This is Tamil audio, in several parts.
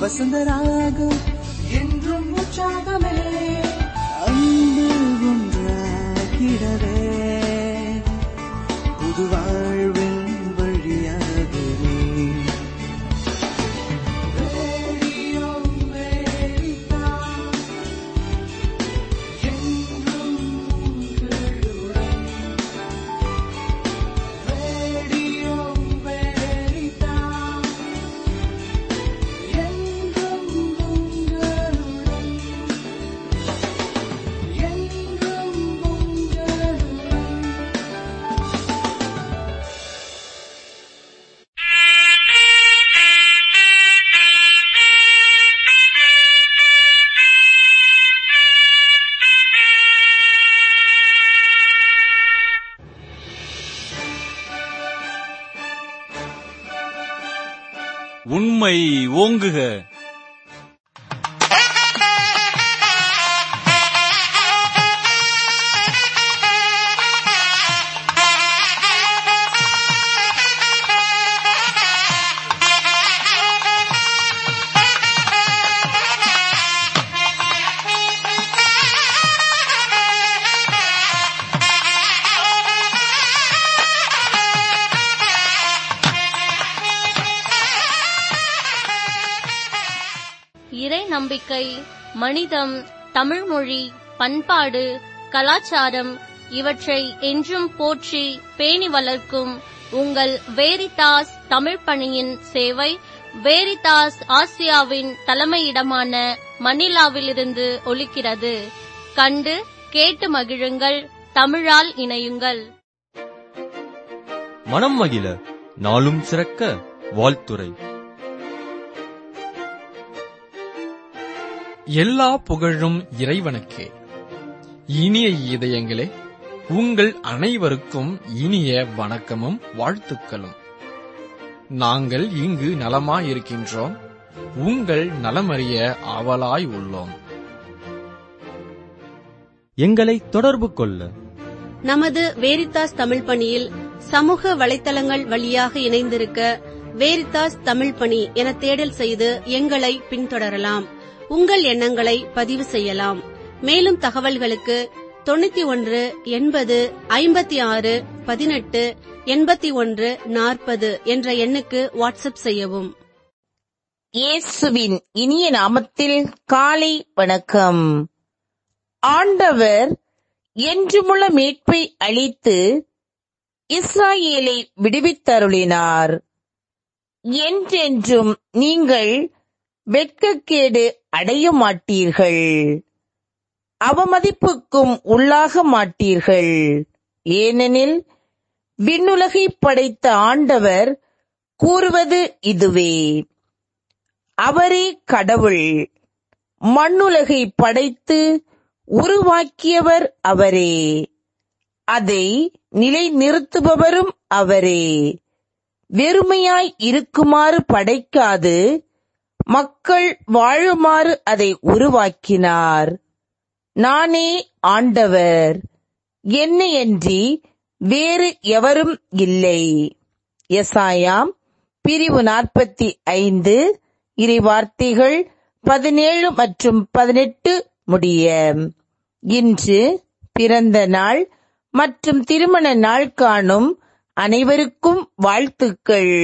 வசந்தராகம் என்றும் உற்சாகமே அன்பு ஒன்றாகிடவே புது வாழ்வின் வழியாகவே ரேடியோ அமெரிக்கா, என்றும் உங்களுடன். ரேடியோ அமெரிக்கா, என்றும் உங்களுடன். என்றும் உங்களுடன். உண்மை ஓங்குக இறை நம்பிக்கை மனிதம் தமிழ்மொழி பண்பாடு கலாச்சாரம் இவற்றை என்றும் போற்றி பேணி வளர்க்கும் உங்கள் வேரிதாஸ் தமிழ் பணியின் சேவை வேரிதாஸ் ஆசியாவின் தலைமையிடமான மணிலாவிலிருந்து ஒலிக்கிறது கண்டு கேட்டு மகிழுங்கள் தமிழால் இணையுங்கள் மனம் மகிழ நாளும் சிறக்க வாழ்த்துரை எல்லா புகழும் இறைவனுக்கே இனிய இதயங்களே உங்கள் அனைவருக்கும் இனிய வணக்கமும் வாழ்த்துக்களும் நாங்கள் இங்கு நலமாயிருக்கின்றோம் உங்கள் நலமறிய ஆவலாய் உள்ளோம் எங்களை தொடர்பு கொள்ள நமது வேரித்தாஸ் தமிழ் பணியில் சமூக வலைத்தளங்கள் வழியாக இணைந்திருக்க வேரித்தாஸ் தமிழ் பணி என தேடல் செய்து எங்களை பின்தொடரலாம் உங்கள் எண்ணங்களை பதிவு செய்யலாம் மேலும் தகவல்களுக்கு தொண்ணூத்தி ஒன்று எண்பது ஐம்பத்தி ஆறு பதினெட்டு எண்பத்தி ஒன்று நாற்பது என்ற எண்ணுக்கு வாட்ஸ்அப் செய்யவும் இயேசுவின் இனிய நாமத்தில் காலை வணக்கம் ஆண்டவர் என்றுமுள்ள மீட்பை அளித்து இஸ்ராயேலை விடுவித்தருளினார் என்றென்றும் நீங்கள் வெட்கக்கேடு அடைய மாட்டீர்கள் அவமதிப்புக்கும் உள்ளாக மாட்டீர்கள் ஏனெனில் விண்ணுலகை படைத்த ஆண்டவர் கூறுவது இதுவே அவரே கடவுள் மண்ணுலகை படைத்து உருவாக்கியவர் அவரே அதை நிலைநிறுத்துபவரும் அவரே வெறுமையாய் இருக்குமாறு படைக்காது மக்கள் வாழுமாறு அதை உருவாக்கினார் நானே ஆண்டவர் என்னையன்றி வேறு எவரும் இல்லை எசாயாம் பிரிவு நாற்பத்தி ஐந்து இறைவார்த்தைகள் பதினேழு மற்றும் பதினெட்டு முடிய இன்று பிறந்த நாள் மற்றும் திருமண நாள் காணும் அனைவருக்கும் வாழ்த்துக்கள்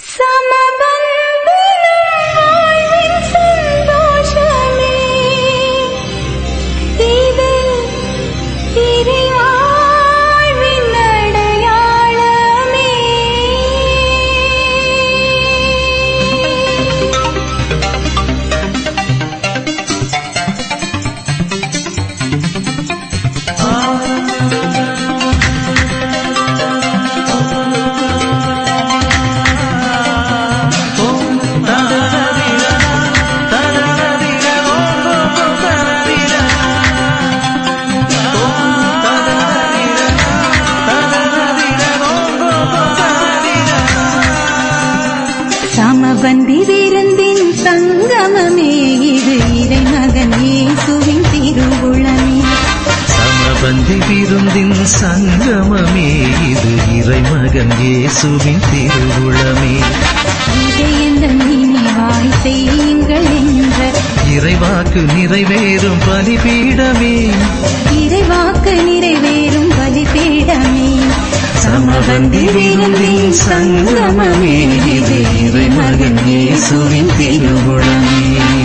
சமபந்தி விருந்தின் சங்கமமே இது இறைமகன் இயேசுவின் திருவுளமே சமபந்தி விருந்தின் சங்கமமே இது இறைமகன் இயேசுவின் திருவுளமே இதை எந்த நினைவாய் செய்யுங்களே இறைவாக்கு நிறைவேறும் பலிபீடமே இறைவாக்கு நிறைவேறும் பலிபீடமே சமபந்தி விருந்தின் சங்கமமே இது இறைமகன் இயேசுவின் திருவுளமே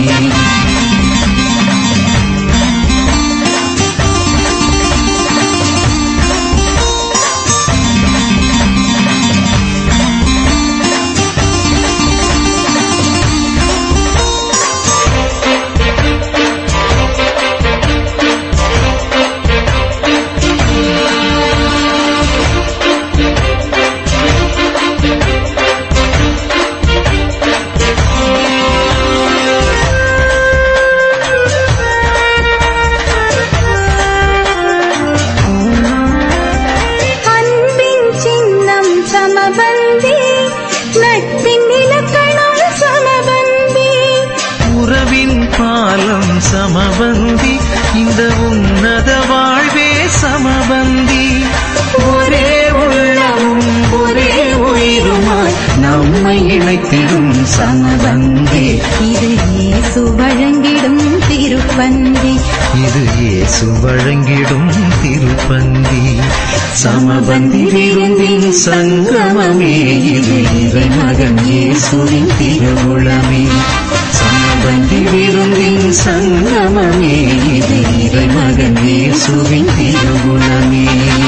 அன்பின் சின்னம் சமபந்தி நட்பின் இலக்கணம் சமபந்தி உறவின் பாலம் சமபந்தி இந்த உன்னத வாழ்வே சமபந்தி ஒரே உள்ளமும் ஒரே உயிருமாய் நம்மை இணைத்திடும் சமபந்தி இது இயேசு வழங்கிடும் திருப்பந்தி இது இயேசு வழங்கிடும் திருப்பந்தி சமபந்தி விருந்தின் சங்கமமே இது இறைமகன் இயேசுவின் திருவுளமே சமபந்தி விருந்தின் சங்கமமே இது இறைமகன் இயேசுவின் திருவுளமே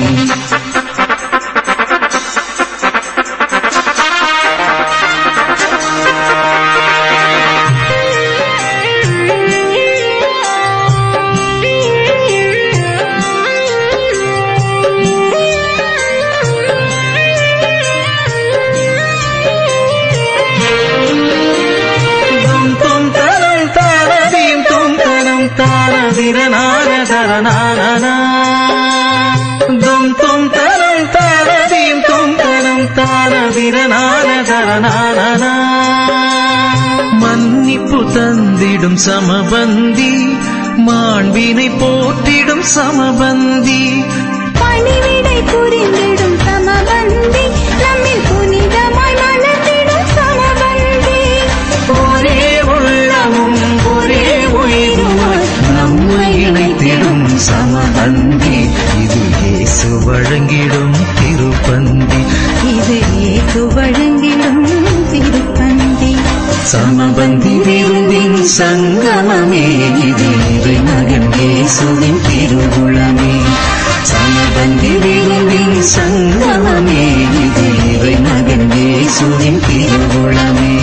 தும் தும் தரம் தாரதீம் தும் தரம் தாரதிரநான தரநானா தும் தும் தரம் தாரதீம் தும் தரம் தாரதிரநான தரநானா மன்னிப்பு தந்திடும் சமபந்தி மாண்பினை போற்றிடும் சமபந்தி பணிவிடை புரிந்திடும் சமபந்தி நம்மில் புனிதமாய் மலர்ந்திடும் சமபந்தி ஒரே உள்ளமும் ஒரே உயிருமாய் நம்மை இணைத்திடும் சமபந்தி இது இயேசு வழங்கிடும் திருப்பந்தி இது இயேசு வழங்கிடும் திருப்பந்தி சமபந்தி விருந்தின் சங்கமமே இது இறைமகன் இயேசுவின் திருவுளமே சமபந்தி விருந்தின் சங்கமமே இது இறைமகன் இயேசுவின் திருவுளமே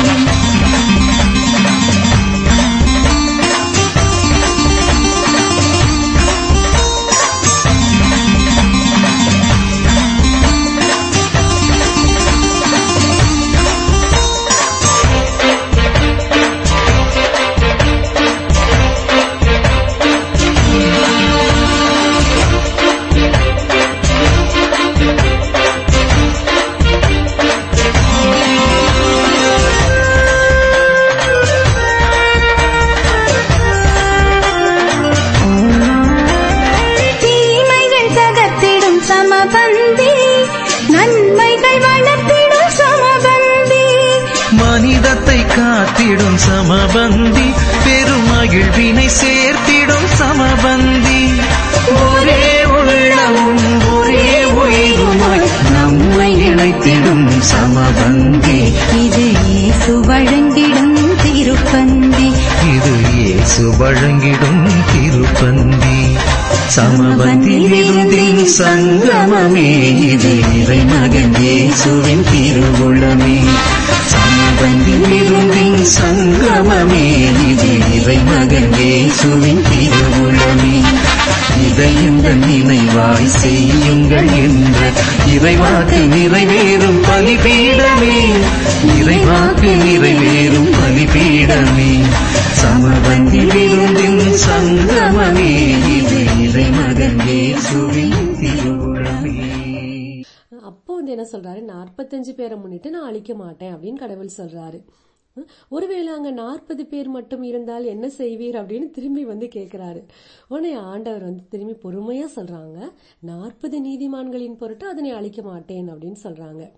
தீமைகள் தகர்த்திடும் சமபந்தி நன்மைகள் வளர்த்திடும் சமபந்தி மனிதத்தை காத்திடும் சமபந்தி பெருமகிழ்வினை சேர்த்திடும் சமபந்தி ஒரே உள்ளமும் ஒரே உயிருமாய் நம்மை இணைத்திடும் சமபந்தி இது இயேசு வழங்கிடும் திருப்பந்தி இது இயேசு வழங்கிடும் திருப்பந்தி சமபந்தி விருந்தின் சங்கமமே இது இறைமகன் இயேசுவின் திருவுளமே சமபந்தி விருந்தின் சங்கமமே இது இறைமகன் இயேசுவின் திருவுளமே இதையுங்கள் நினைவாய் செய்யுங்கள் என்ற இறைவாக்கு நிறைவேறும் பலிபீடமே இறைவாக்கு நிறைவேறும் பலிபீடமே சமபந்தி விருந்தின் சங்கமமே இது இறைமகன் இயேசுவின் திருவுளமே அப்போ வந்து என்ன சொல்றாரு நாற்பத்தஞ்சு பேரை முன்னிட்டு நான் அழிக்க மாட்டேன் அப்படின்னு கடவுள் சொல்றாரு ஒருவேளை அங்க நாற்பது பேர் மட்டும் இருந்தால் என்ன செய்வீர் அப்படின்னு திரும்பி வந்து கேக்குறாரு உடனே ஆண்டவர் வந்து திரும்பி பொறுமையா சொல்றாங்க நாற்பது நீதிமான்களின் பொருட்டு அதனை அழிக்க மாட்டேன் அப்படின்னு சொல்றாங்க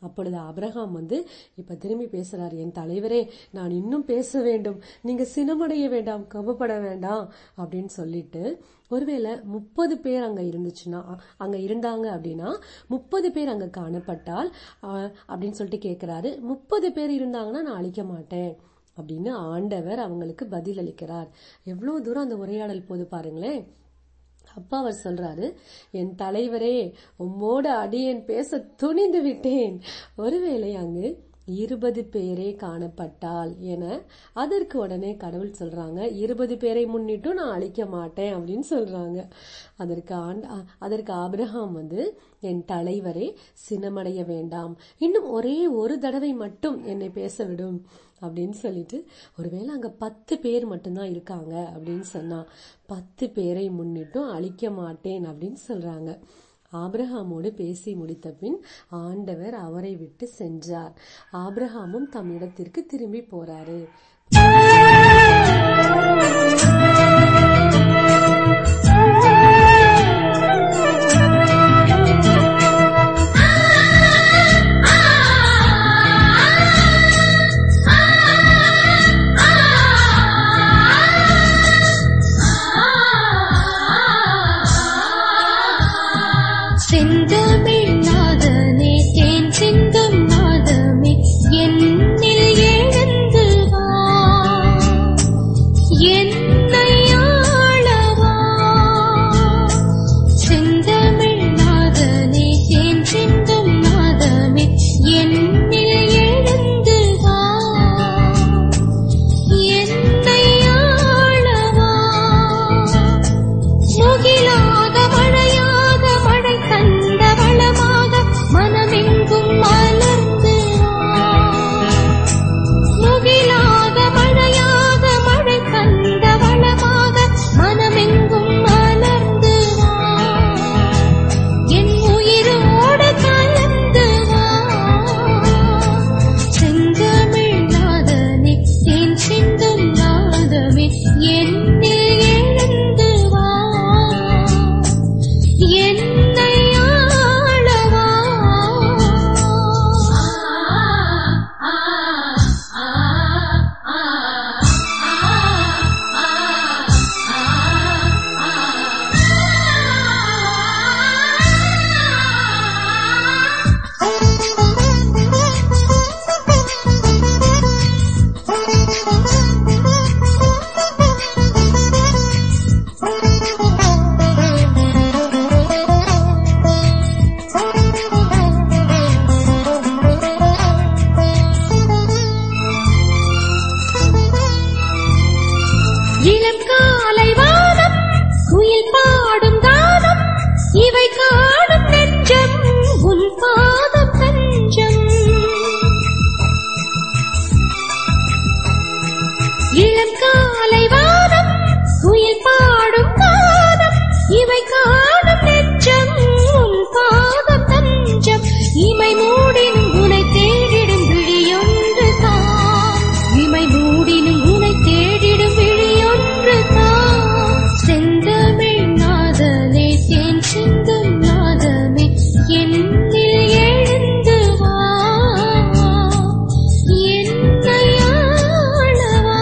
அப்பொழுது ஆபிரகாம் வந்து இப்ப திரும்பி பேசுறாரு என் தலைவரே நான் இன்னும் பேச வேண்டும் நீங்க சினமடைய வேண்டாம் கவப்பட வேண்டாம் அப்படின்னு சொல்லிட்டு ஒருவேளை முப்பது பேர் அங்க இருந்துச்சுன்னா அங்க இருந்தாங்க அப்படின்னா முப்பது பேர் அங்க காணப்பட்டால் ஆஹ், அப்படின்னு சொல்லிட்டு கேக்குறாரு முப்பது பேர் இருந்தாங்கன்னா நான் அழிக்க மாட்டேன் அப்படின்னு ஆண்டவர் அவங்களுக்கு பதில் அளிக்கிறார் எவ்வளவு தூரம் அந்த உரையாடல் போது பாருங்களேன் அப்பா அவர் சொல்றாரு என் தலைவரே உம்மோட அடியேன் பேச துணிந்து விட்டேன் ஒருவேளை அங்கு இருபது பேரே காணப்பட்டால் என அதற்கு உடனே கடவுள் சொல்றாங்க இருபது பேரை முன்னிட்டும் நான் அழிக்க மாட்டேன் அப்படின்னு சொல்றாங்க அதற்கு ஆண்ட அ- அதற்கு ஆபிரகாம் வந்து என் தலைவரே சினமடைய வேண்டாம் இன்னும் ஒரே ஒரு தடவை மட்டும் என்னை பேச விடும் அப்படின்னு சொல்லிட்டு ஒருவேளை அங்க பத்து பேர் மட்டும்தான் இருக்காங்க அப்படின்னு சொன்னா பத்து பேரை முன்னிட்டும் அழிக்க மாட்டேன் அப்படின்னு சொல்றாங்க ஆபிரகாமோடு பேசி முடித்த பின் ஆண்டவர் அவரை விட்டு சென்றார் ஆபிரகாமும் தம் இடத்திற்கு திரும்பி போறாரு செந்தமிழ் நாதனே தேன் சிந்தும் நாதமே என்னில் எழுந்து வா என்னை ஆளவா செந்தமிழ் நாதனே தேன் சிந்தும் நாதமே என்னில் எழுந்து வா என்னை ஆளவா முகிலாக மழையாக மழை தந்த வளமாக மனமெங்கும் மலர்ந்து வா. முகிலாக மழையாக மழை தந்த வளமாக மனமெங்கும் மலர்ந்து வா. என் உயிரோடு கலந்து வா. செந்தமிழ் நாதனே தேன் சிந்தும் நாதமே என்னில் எழுந்து வா என்னை ஆளவா இளம் காலை வானம் குயில் பாடும் கானம் இவை காணும் நெஞ்சம் உன் பாதம் தஞ்சம் இளம் காலை வானம் குயில் பாடும் கானம் இவை காணும் நெஞ்சம் உன் பாதம் தஞ்சம் இமை மூடினும் உனை தேடிடும் விழியொன்று தான் இமை மூடினும் உனை தேடிடும் விழியொன்று தான் செந்தமிழ் நாதனே தேன் சிந்தும் நாதமே என்னில் எழுந்து வா என்னை ஆளவா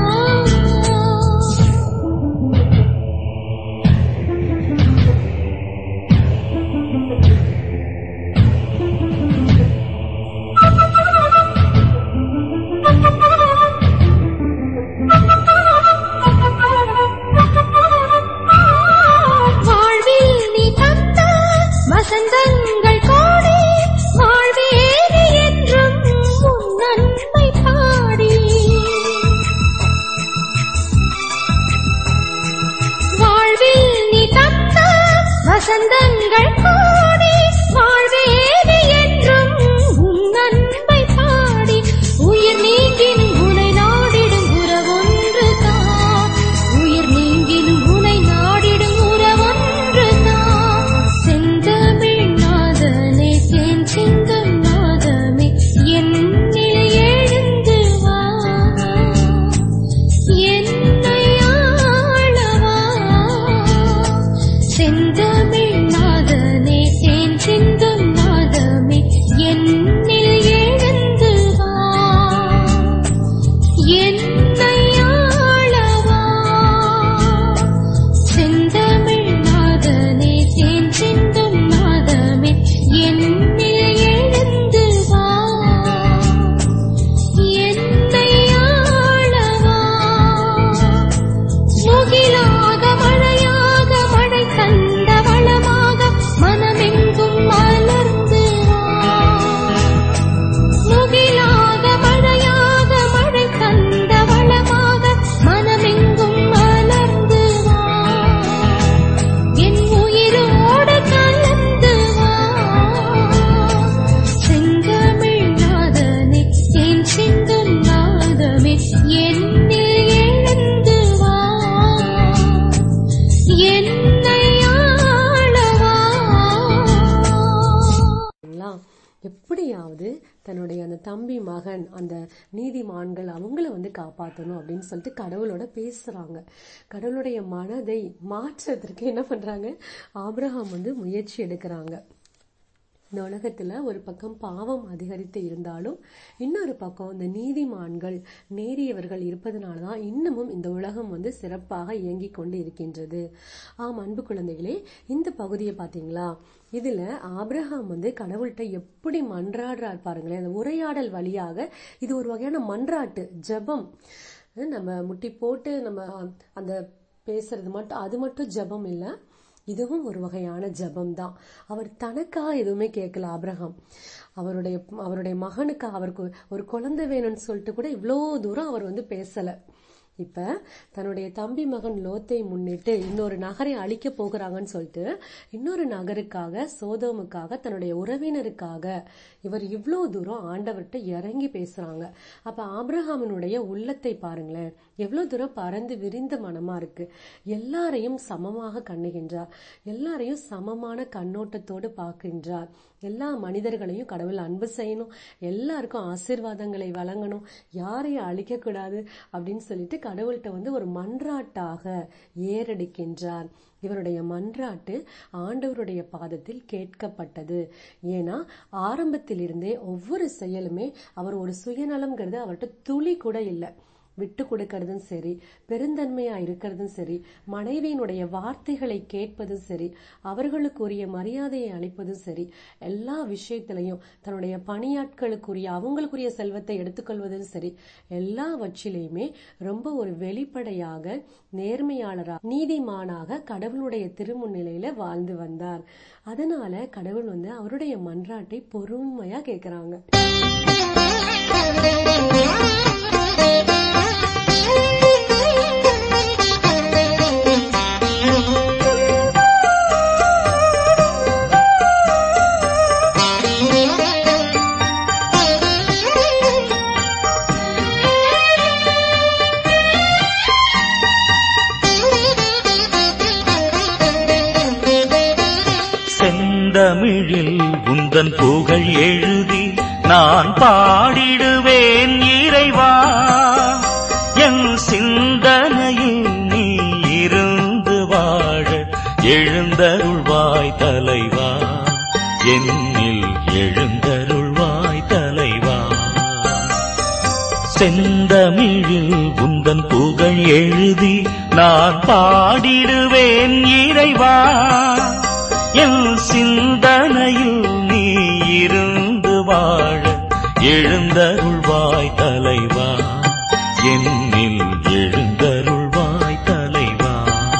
வாழ்வில் நீ தந்த வசந்தங்கள் கோடி வாழ்வேறு என்றும் உன் நன்மை பாடி வாழ்வில் நீ தந்த வசந்தங்கள் கோடி வாழ்வேறு என்றும் உன் நன்மை பாடி உயிர் நீங்கினும் உனை நாடிடும் உறவொன்று தான் உயிர் நீங்கினும் உனை நாடிடும் உறவொன்று தான் செந்தமிழ் நாதனே தேன் சிந்தும் நாதமே என்னில் எழுந்து வா என்னை ஆளவா செந்தமிழ் நாதனே தன்னுடைய அந்த தம்பி மகன் அந்த நீதிமான்கள் அவங்கள வந்து காப்பாற்றணும் அப்படின்னு சொல்லிட்டு கடவுளோட பேசுறாங்க கடவுளுடைய மனதை மாற்றுறதுக்கு என்ன பண்றாங்க ஆபிரகாம் வந்து முயற்சி எடுக்கிறாங்க இந்த உலகத்துல ஒரு பக்கம் பாவம் அதிகரித்து இருந்தாலும் இன்னொரு பக்கம் இந்த நீதிமான்கள் நேரியவர்கள் இருப்பதனால தான் இன்னமும் இந்த உலகம் வந்து சிறப்பாக இயங்கிக் கொண்டு இருக்கின்றது ஆம் அன்பு குழந்தைகளே இந்த பகுதியை பாத்தீங்களா இதுல ஆபிரகாம் வந்து கடவுள்கிட்ட எப்படி மன்றாடுறார் பாருங்களேன் அந்த உரையாடல் வழியாக இது ஒரு வகையான மன்றாட்டு ஜெபம் நம்ம முட்டி போட்டு நம்ம அந்த பேசுறது மட்டும் அது மட்டும் ஜெபம் இல்லை இதுவும் ஒரு வகையான ஜெபம் தான் அவர் தனக்காக எதுவுமே கேட்கல ஆபிரகாம் அவருடைய அவருடைய மகனுக்கு அவருக்கு ஒரு குழந்தை வேணும்னு சொல்லிட்டு கூட இவ்வளோ தூரம் அவர் வந்து பேசல இப்ப தன்னுடைய தம்பி மகன் லோத்தை முன்னிட்டு இன்னொரு நகரை அழிக்க போகிறாங்கன்னு சொல்லிட்டு இன்னொரு நகருக்காக சோதோமுக்காக தன்னுடைய உறவினருக்காக இவர் இவ்வளோ தூரம் ஆண்டவர்கிட்ட இறங்கி பேசுறாங்க அப்ப ஆபிரஹாமினுடைய உள்ளத்தை பாருங்களேன் எவ்வளவு தூரம் பறந்து விரிந்த மனமா இருக்கு எல்லாரையும் சமமாக கண்ணுகின்றார் எல்லாரையும் சமமான கண்ணோட்டத்தோடு பார்க்கின்றார் எல்லா மனிதர்களையும் கடவுள் அன்பு செய்யணும் எல்லாருக்கும் ஆசீர்வாதங்களை வழங்கணும் யாரையும் அழிக்க கூடாது அப்படின்னு சொல்லிட்டு கடவுள்கிட்ட வந்து ஒரு மன்றாட்டாக ஏறெடுக்கின்றார் இவருடைய மன்றாட்டு ஆண்டவருடைய பாதத்தில் கேட்கப்பட்டது ஏன்னா ஆரம்பத்திலிருந்தே ஒவ்வொரு செயலுமே அவர் ஒரு சுயநலம்ங்கிறது அவர்கிட்ட துளி கூட இல்லை விட்டு கொடுக்கறதும் சரி பெருந்தன்மையா இருக்கிறதும் சரி மனைவியினுடைய வார்த்தைகளை கேட்பதும் சரி அவர்களுக்குரிய மரியாதையை அளிப்பதும் சரி எல்லா விஷயத்திலையும் தன்னுடைய பணியாட்களுக்குரிய அவங்களுக்குரிய செல்வத்தை எடுத்துக்கொள்வதும் சரி எல்லாவற்றிலையுமே ரொம்ப ஒரு வெளிப்படையாக நேர்மையாளராக நீதிமானாக கடவுளுடைய திருமுன்னிலையில வாழ்ந்து வந்தார் அதனால கடவுள் வந்து அவருடைய மன்றாட்டை பொறுமையா கேக்குறாங்க செந்தமிழில் உந்தன் புகழ் எழுதி நான் பாடிடுவேன் இறைவா என் சிந்தனையில் நீ இருந்து வாழ எழுந்தருள்வாய் தலைவா என்னில் எழுந்தருள்வாய் தலைவா செந்தமிழில் உந்தன் புகழ் எழுதி நான் பாடிடுவேன் இறைவா என் சிந்தனையில் நீ இருந்து வாழ எழுந்தருள்வாய் தலைவா என்னில் எழுந்தருள்வாய் தலைவா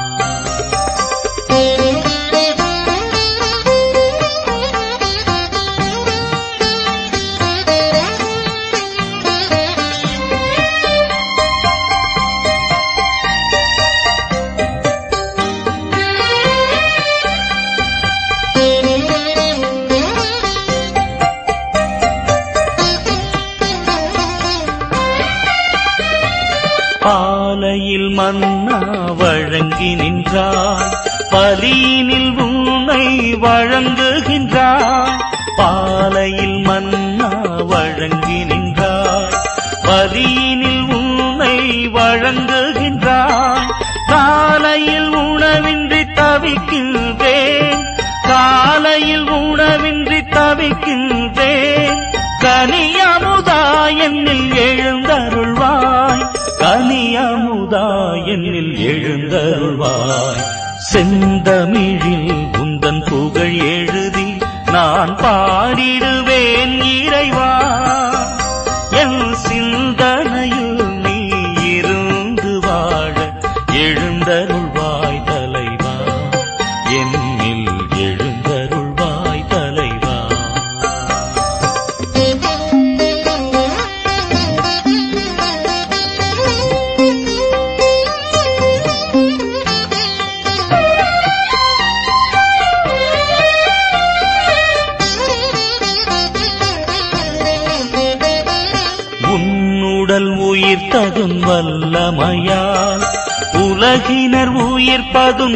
பாலையில் மன்னா வழங்கி நின்றாய் பலியினில் உன்னை வழங்குகின்றாய் பாலையில் மன்னா வழங்கி நின்றாய் பலியினில் உன்னை வழங்குகின்றாய் காலையில் உணவின்றி தவிக்கின்றேன் காலையில் உணவின்றி தவிக்கின்றேன் கனியமுதா என்னில் எழுந்தருள்வாய் கனியமுதா என்னில் எழுந்தருள்வாய் செந்தமிழில் உந்தன் புகழ் எழுதி நான் பாடிடுவேன் இறைவா என் சிந்தனையில் நீ இருந்து வாழ எழுந்தருள்வாய் தலைவா என்னில் எழுந்தருள்வாய் தலைவா உன்னுடல் உயிர்த்ததும் வல்லமையால் உலகினர் உயிர்ப்பதும்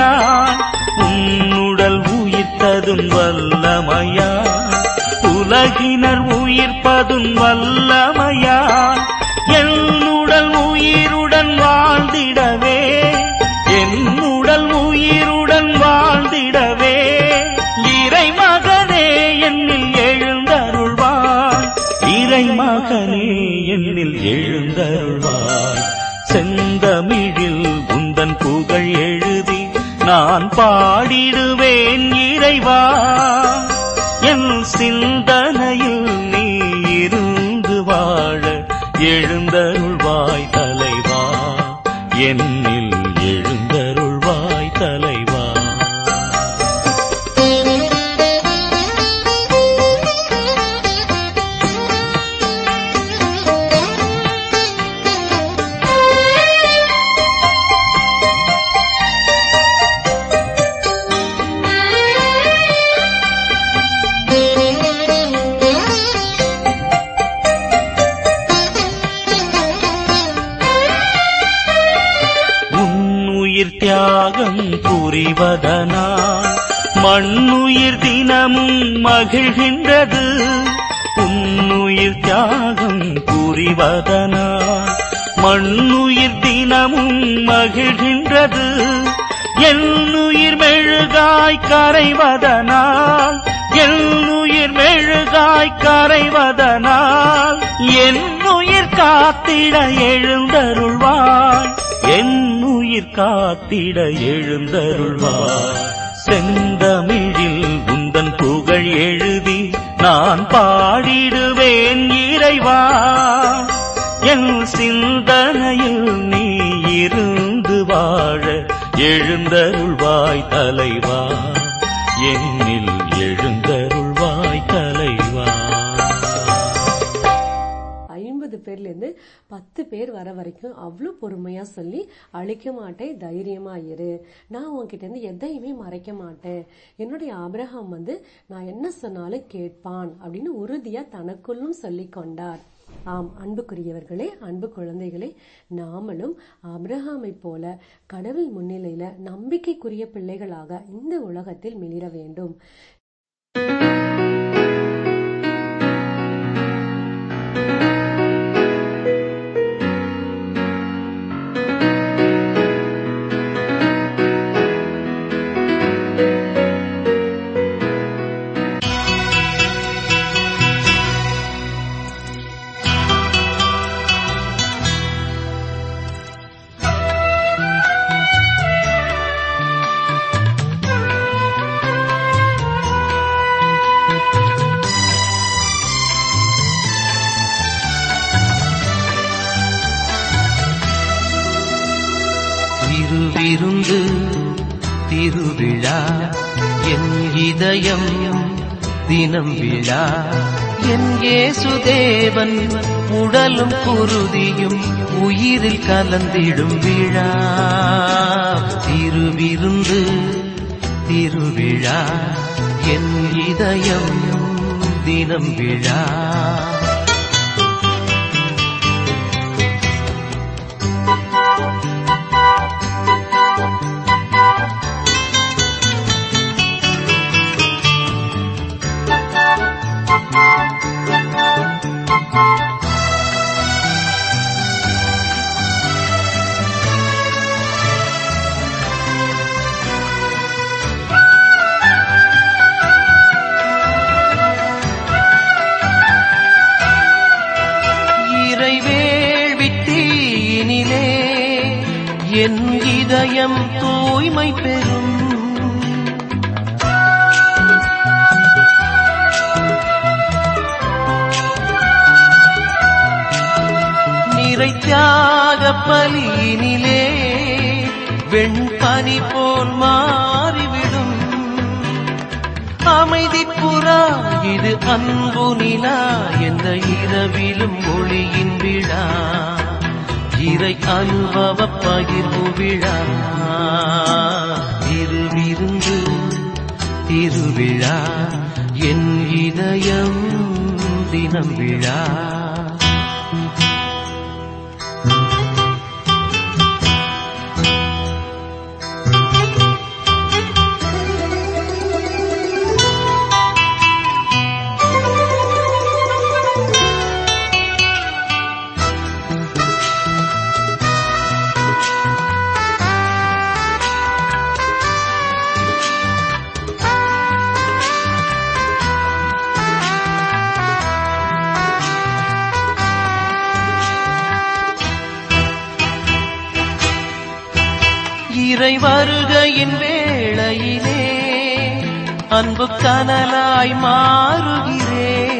வல்லமையால் உன்னுடல் உயிர்த்ததும் வல்லமையால் உலகினர் உலகினர் உயிர்ப்பதும் வல்லமையால் என்னுடல் உயிருடன் வாழ்ந்திடவே என்னுடல் உயிருடன் வாழ்ந்திடவே இறைமகனே என்னில் எழுந்தருள்வாய் இறைமகனே என்னில் எழுந்தருள்வாய் செந்தமிழில் உந்தன் புகழ் எழுதி நான் பாடிடுவேன் இறைவா என் சிந்தனையில் நீ இருந்து வாழ எழுந்தருள்வாய் தலைவா என்னில் எழுந்தருள்வாய் தலைவா உன்னுயிர் தியாகம் புரிவதனால் மண்ணுயிர் தினமும் மகிழ்கின்றது உன்னுயிர் தியாகம் புரிவதனால் மண்ணுயிர் தினமும் மகிழ்கின்றது என்னுயிர் மெழுகாய் கரைவதனால் என்னுயிர் மெழுகாய் கரைவதனால் என் உயிர் காத்திட எழுந்தருள்வாய் என் உயிர் காத்திட எழுந்தருள்வாய் செந்தமிழில் உந்தன் புகழ் எழுதி நான் பாடிடுவேன் இறைவா என் சிந்தனையில் நீ இருந்து வாழ எழுந்தருள்வாய் தலைவா என்னில் எழுந்தருள்வாய் தலைவா ஐம்பது பேர்ல இருந்து பத்து பேர் வர வரைக்கும் அவ்வளோ பொறுமையா சொல்லி அழிக்க மாட்டேன் தைரியமா இரு நான் உன்கிட்ட இருந்து எதையுமே மறைக்க மாட்டேன் என்னுடைய ஆபிரகாம் வந்து நான் என்ன சொன்னாலும் கேட்பான் அப்படின்னு உறுதியா தனக்குள்ளும் சொல்லி கொண்டார் ஆம் அன்புக்குரியவர்களே அன்பு குழந்தைகளே நாமளும் ஆபிரகாமை போல கடவுள் முன்னிலையில நம்பிக்கைக்குரிய பிள்ளைகளாக இந்த உலகத்தில் மிளிர வேண்டும் திருவிருந்து திருவிழா என் இதயம் தினம் விழா என் இயேசுதேவன் உடலும் குருதியும் உயிரில் கலந்திடும் விழா திருவிருந்து திருவிழா என் இதயம் தினம் விழா இறைவேள்வித்தீனிலே என் இதயம் தூய்மை பெறும் நிறைத்யாக பலியினிலே வெண்பனி போல் மாறிவிடும் அமைதி புறா இது அன்பு நிலா எந்த இரவிலும் ஒளியின் விழா இறை அனுபவ பகிர்வு விழா திருவிருந்து திருவிழா என் இதயம் தினம் விழா இறை வருகையின் வேளையிலே அன்பு கனலாய் மாறுகிறேன்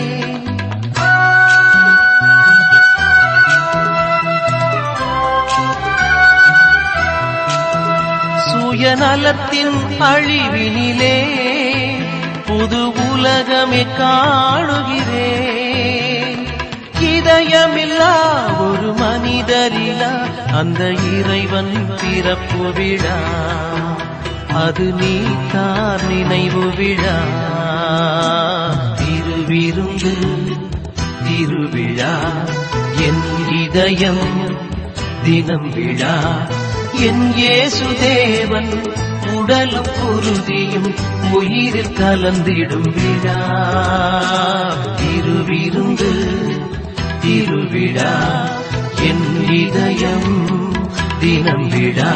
சுயநலத்தின் அழிவினிலே புது உலகமே காணுகிறேன் இதயமில்லா ஒரு மனிதரிலா அந்த இறைவன் பிறப்பு விழா அது நீ தார் நினைவு விழா திருவிருந்து திருவிழா என் இதயம் தினம் விழா என் இயேசுதேவன் உடலும் உறுதியும் உயிரில் கலந்திடும் விழா திருவிருந்து திருவிழா என் இதயம் தினம் விழா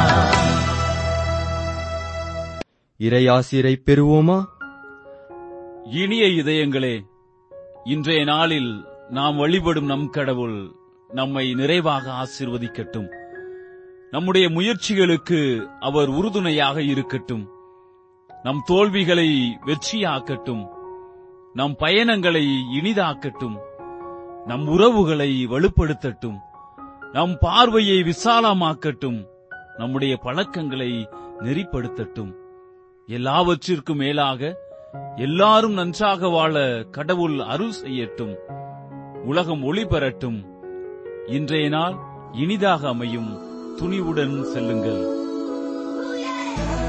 இறையாசிரை பெறுவோமா இனிய இதயங்களே இன்றைய நாளில் நாம் வழிபடும் நம் கடவுள் நம்மை நிறைவாக ஆசீர்வதிக்கட்டும் நம்முடைய முயற்சிகளுக்கு அவர் உறுதுணையாக இருக்கட்டும் நம் தோல்விகளை வெற்றியாக்கட்டும் நம் பயணங்களை இனிதாக்கட்டும் நம் உறவுகளை வலுப்படுத்தட்டும் நம் பார்வையை விசாலமாக்கட்டும் நம்முடைய பழக்கங்களை நெறிப்படுத்தட்டும் எல்லாவற்றிற்கும் மேலாக எல்லாரும் நன்றாக வாழ கடவுள் அருள் செய்யட்டும் உலகம் ஒளி பெறட்டும் இன்றைய நாள் இனிதாக அமையும் துணிவுடன் செல்லுங்கள்